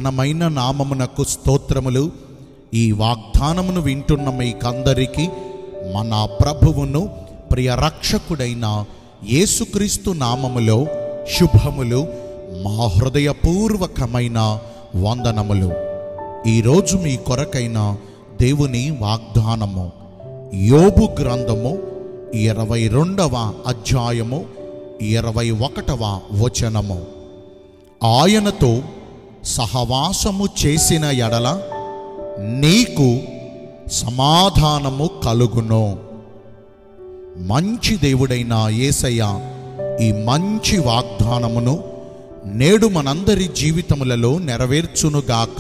ఘనమైన నామమునకు స్తోత్రములు ఈ వాగ్దానమును వింటున్న మీకందరికీ మన ప్రభువును ప్రియ రక్షకుడైన యేసుక్రీస్తు నామములో శుభములు మా హృదయపూర్వకమైన వందనములు ఈరోజు మీ కొరకైన దేవుని వాగ్దానము యోబు గ్రంథము ఇరవై రెండవ అధ్యాయము ఇరవై ఒకటవ వచనము ఆయనతో సహవాసము చేసిన ఎడల నీకు సమాధానము కలుగును మంచి దేవుడైన యేసయ్య ఈ మంచి వాగ్దానమును నేడు మనందరి జీవితములలో నెరవేర్చునుగాక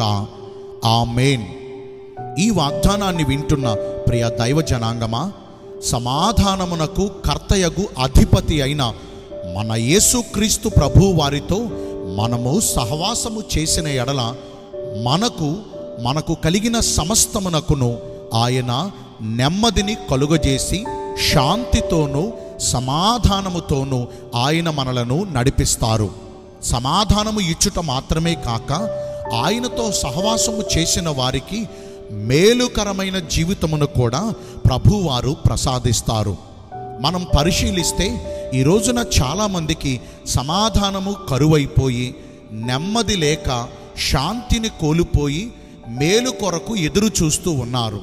ఆమేన్ ఈ వాగ్దానాన్ని వింటున్న ప్రియ దైవ జనాంగమా సమాధానమునకు కర్తయగు అధిపతి అయిన మన యేసుక్రీస్తు ప్రభు వారితో మనము సహవాసము చేసిన ఎడల మనకు మనకు కలిగిన సమస్తమునకును ఆయన నెమ్మదిని కలుగజేసి శాంతితోనూ సమాధానముతోనూ ఆయన మనలను నడిపిస్తారు సమాధానము ఇచ్చుట మాత్రమే కాక ఆయనతో సహవాసము చేసిన వారికి మేలుకరమైన జీవితమును కూడా ప్రభువారు ప్రసాదిస్తారు మనం పరిశీలిస్తే ఈ రోజున చాలామందికి సమాధానము కరువైపోయి నెమ్మది లేక శాంతిని కోల్పోయి మేలు కొరకు ఎదురు చూస్తూ ఉన్నారు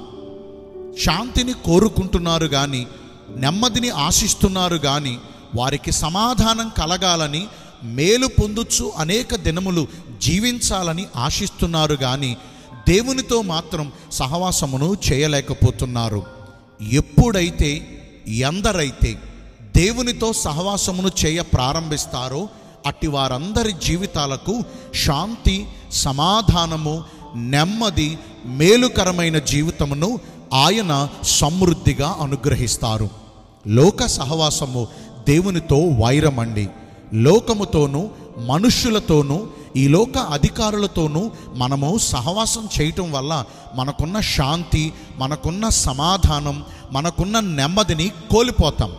శాంతిని కోరుకుంటున్నారు కానీ నెమ్మదిని ఆశిస్తున్నారు కానీ వారికి సమాధానం కలగాలని మేలు పొందుచు అనేక దినములు జీవించాలని ఆశిస్తున్నారు కానీ దేవునితో మాత్రం సహవాసమును చేయలేకపోతున్నారు ఎప్పుడైతే ఎందరైతే దేవునితో సహవాసమును చేయ ప్రారంభిస్తారో అట్టి వారందరి జీవితాలకు శాంతి సమాధానము నెమ్మది మేలుకరమైన జీవితమును ఆయన సమృద్ధిగా అనుగ్రహిస్తారు లోక సహవాసము దేవునితో వైరమండి లోకముతోనూ మనుష్యులతోనూ ఈ లోక అధికారులతోనూ మనము సహవాసం చేయటం వల్ల మనకున్న శాంతి మనకున్న సమాధానం మనకున్న నెమ్మదిని కోల్పోతాం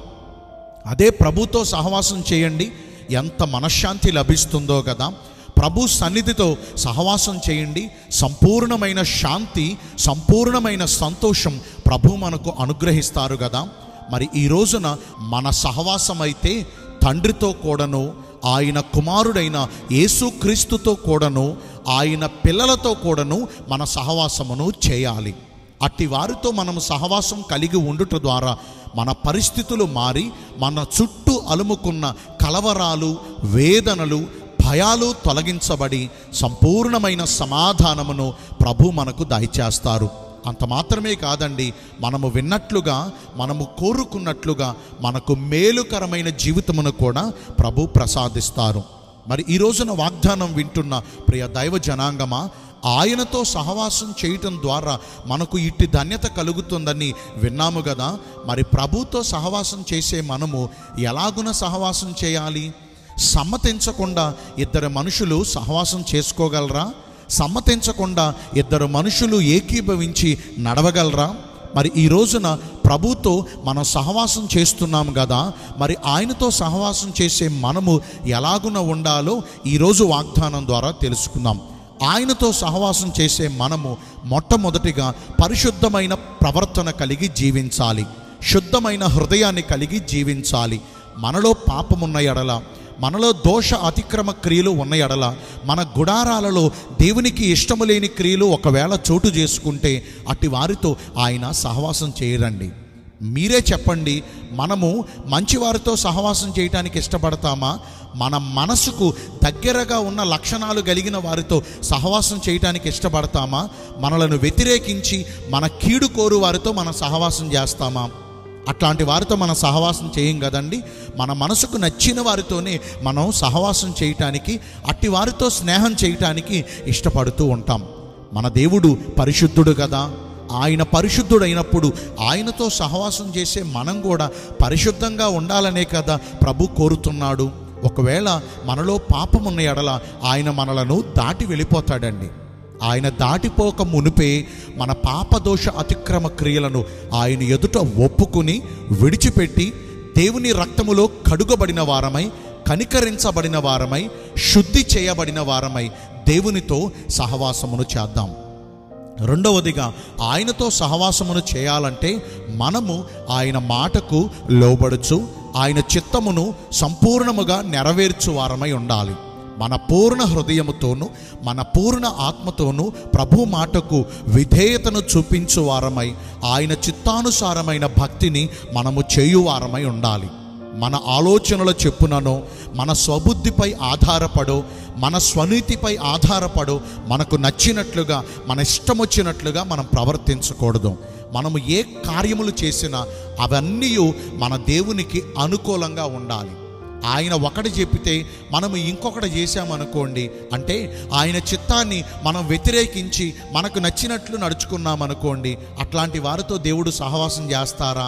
అదే ప్రభుతో సహవాసం చేయండి ఎంత మనశ్శాంతి లభిస్తుందో కదా ప్రభు సన్నిధితో సహవాసం చేయండి సంపూర్ణమైన శాంతి సంపూర్ణమైన సంతోషం ప్రభు మనకు అనుగ్రహిస్తారు కదా మరి ఈ రోజున మన సహవాసం అయితే తండ్రితో కూడాను ఆయన కుమారుడైన యేసుక్రీస్తుతో కూడాను ఆయన పిల్లలతో కూడాను మన సహవాసమును చేయాలి అట్టి వారితో మనం సహవాసం కలిగి ఉండుట ద్వారా మన పరిస్థితులు మారి మన చుట్టూ అలుముకున్న కలవరాలు వేదనలు భయాలు తొలగించబడి సంపూర్ణమైన సమాధానమును ప్రభు మనకు దయచేస్తారు అంత మాత్రమే కాదండి మనము విన్నట్లుగా మనము కోరుకున్నట్లుగా మనకు మేలుకరమైన జీవితమును కూడా ప్రభు ప్రసాదిస్తారు మరి ఈ రోజున వాగ్దానం వింటున్న ప్రియ దైవ జనాంగమా ఆయనతో సహవాసం చేయటం ద్వారా మనకు ఇట్టి ధన్యత కలుగుతుందని విన్నాము కదా మరి ప్రభుతో సహవాసం చేసే మనము ఎలాగున సహవాసం చేయాలి సమ్మతించకుండా ఇద్దరు మనుషులు సహవాసం చేసుకోగలరా సమ్మతించకుండా ఇద్దరు మనుషులు ఏకీభవించి నడవగలరా మరి ఈ రోజున ప్రభుతో మనం సహవాసం చేస్తున్నాం కదా మరి ఆయనతో సహవాసం చేసే మనము ఎలాగున ఉండాలో ఈరోజు వాగ్దానం ద్వారా తెలుసుకుందాం ఆయనతో సహవాసం చేసే మనము మొట్టమొదటిగా పరిశుద్ధమైన ప్రవర్తన కలిగి జీవించాలి శుద్ధమైన హృదయాన్ని కలిగి జీవించాలి మనలో పాపమున్న ఎడల మనలో దోష అతిక్రమ క్రియలు ఉన్న ఎడల మన గుడారాలలో దేవునికి ఇష్టము లేని క్రియలు ఒకవేళ చోటు చేసుకుంటే అట్టి వారితో ఆయన సహవాసం చేయరండి మీరే చెప్పండి మనము మంచివారితో సహవాసం చేయటానికి ఇష్టపడతామా మన మనసుకు దగ్గరగా ఉన్న లక్షణాలు కలిగిన వారితో సహవాసం చేయటానికి ఇష్టపడతామా మనలను వ్యతిరేకించి మన కీడు కోరు వారితో మనం సహవాసం చేస్తామా అట్లాంటి వారితో మనం సహవాసం చేయం కదండి మన మనసుకు నచ్చిన వారితోనే మనం సహవాసం చేయటానికి అట్టి వారితో స్నేహం చేయటానికి ఇష్టపడుతూ ఉంటాం మన దేవుడు పరిశుద్ధుడు కదా ఆయన పరిశుద్ధుడైనప్పుడు ఆయనతో సహవాసం చేసే మనం కూడా పరిశుద్ధంగా ఉండాలనే కదా ప్రభు కోరుతున్నాడు ఒకవేళ మనలో పాపం ఉన్న ఎడల ఆయన మనలను దాటి వెళ్ళిపోతాడండి ఆయన దాటిపోక మునిపే మన పాపదోష అతిక్రమ క్రియలను ఆయన ఎదుట ఒప్పుకుని విడిచిపెట్టి దేవుని రక్తములో కడుగబడిన వారమై కనికరించబడిన వారమై శుద్ధి చేయబడిన వారమై దేవునితో సహవాసమును చేద్దాం రెండవదిగా ఆయనతో సహవాసమును చేయాలంటే మనము ఆయన మాటకు లోబడుచు ఆయన చిత్తమును సంపూర్ణముగా నెరవేర్చు వారమై ఉండాలి మన పూర్ణ హృదయముతోను మన పూర్ణ ఆత్మతోను ప్రభు మాటకు విధేయతను చూపించు వారమై ఆయన చిత్తానుసారమైన భక్తిని మనము చేయువారమై ఉండాలి మన ఆలోచనల చెప్పుననో మన స్వబుద్ధిపై ఆధారపడో మన స్వనీతిపై ఆధారపడో మనకు నచ్చినట్లుగా మన ఇష్టం వచ్చినట్లుగా మనం ప్రవర్తించకూడదు మనము ఏ కార్యములు చేసినా అవన్నీ మన దేవునికి అనుకూలంగా ఉండాలి ఆయన ఒకటి చెప్పితే మనము ఇంకొకటి చేశామనుకోండి అంటే ఆయన చిత్తాన్ని మనం వ్యతిరేకించి మనకు నచ్చినట్లు నడుచుకున్నామనుకోండి అట్లాంటి వారితో దేవుడు సహవాసం చేస్తారా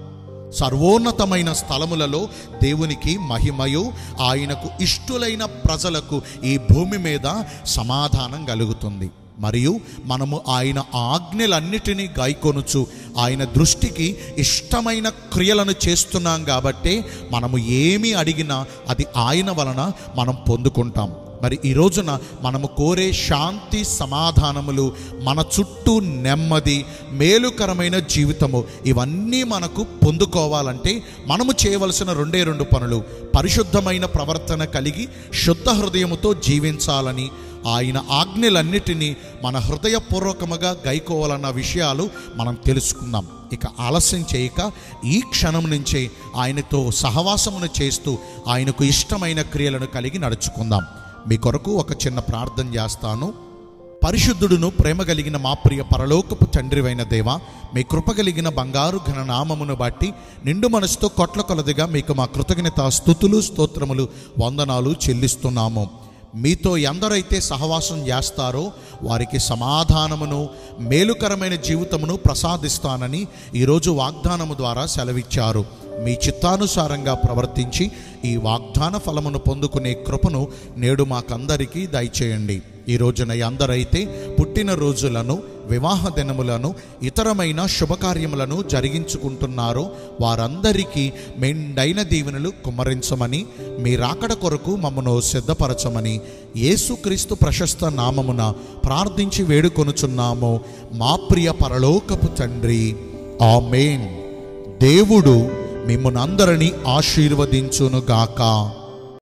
సర్వోన్నతమైన స్థలములలో దేవునికి మహిమయు ఆయనకు ఇష్టులైన ప్రజలకు ఈ భూమి మీద సమాధానం కలుగుతుంది మరియు మనము ఆయన ఆజ్ఞలన్నిటినీ గాయకొనుచు ఆయన దృష్టికి ఇష్టమైన క్రియలను చేస్తున్నాం కాబట్టే మనము ఏమి అడిగినా అది ఆయన వలన మనం పొందుకుంటాం మరి ఈ రోజున మనము కోరే శాంతి సమాధానములు మన చుట్టూ నెమ్మది మేలుకరమైన జీవితము ఇవన్నీ మనకు పొందుకోవాలంటే మనము చేయవలసిన రెండే రెండు పనులు పరిశుద్ధమైన ప్రవర్తన కలిగి శుద్ధ హృదయముతో జీవించాలని ఆయన ఆజ్ఞలన్నిటినీ మన హృదయపూర్వకముగా గైకోవాలన్న విషయాలు మనం తెలుసుకుందాం ఇక ఆలస్యం చేయక ఈ క్షణం నుంచే ఆయనతో సహవాసమును చేస్తూ ఆయనకు ఇష్టమైన క్రియలను కలిగి నడుచుకుందాం మీ కొరకు ఒక చిన్న ప్రార్థన చేస్తాను పరిశుద్ధుడును ప్రేమ కలిగిన మా ప్రియ పరలోకపు తండ్రివైన దేవ మీ కృప కలిగిన బంగారు ఘన నామమును బట్టి నిండు మనసుతో కొట్ల కొలదిగా మీకు మా కృతజ్ఞత స్థుతులు స్తోత్రములు వందనాలు చెల్లిస్తున్నాము మీతో ఎందరైతే సహవాసం చేస్తారో వారికి సమాధానమును మేలుకరమైన జీవితమును ప్రసాదిస్తానని ఈరోజు వాగ్దానము ద్వారా సెలవిచ్చారు మీ చిత్తానుసారంగా ప్రవర్తించి ఈ వాగ్దాన ఫలమును పొందుకునే కృపను నేడు మాకందరికీ దయచేయండి ఈ రోజున ఎందరైతే పుట్టిన రోజులను వివాహ దినములను ఇతరమైన శుభకార్యములను జరిగించుకుంటున్నారో వారందరికీ మెండైన దీవెనలు కుమ్మరించమని మీ రాకడ కొరకు మమ్మను సిద్ధపరచమని యేసుక్రీస్తు ప్రశస్త నామమున ప్రార్థించి వేడుకొనుచున్నాము మా ప్రియ పరలోకపు తండ్రి ఆమేన్ దేవుడు మిమ్మల్ని అందరినీ ఆశీర్వదించునుగాక